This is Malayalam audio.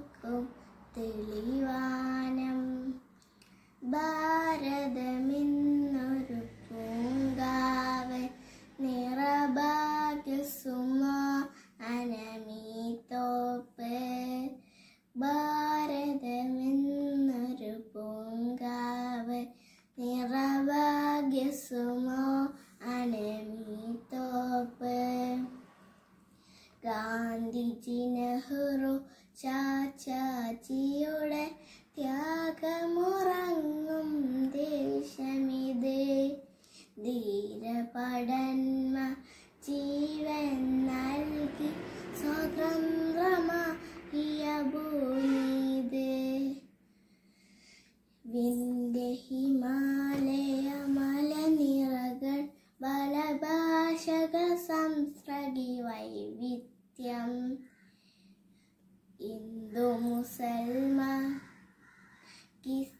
പൂക്കും തെളിവാനം ഭാരതമെന്നൊരു പൂങ്കാവ് നിറഭാഗ്യസുമോ അനമീത്തോപ്പ് ഭാരതമെന്നൊരു പൂങ്കാവ് നിറഭാഗ്യസുമോ അനമീത്തോപ്പ് ഗാന്ധിജി നെഹ്റു ചാച്ചാജിയുടെ ത്യാഗമുറങ്ങും ദേശമിത് ധീരപടന്മ ജീവൻ നൽകി സ്വതന്ത്രമാക്കിയ ഭൂമിത് വിന്ധ്യ ഹിമാലയ മലനിറകൾ ബലഭാഷക സംസ്രഗി വൈവിധ്യം ഹിന്ദു മുസൽമാൻ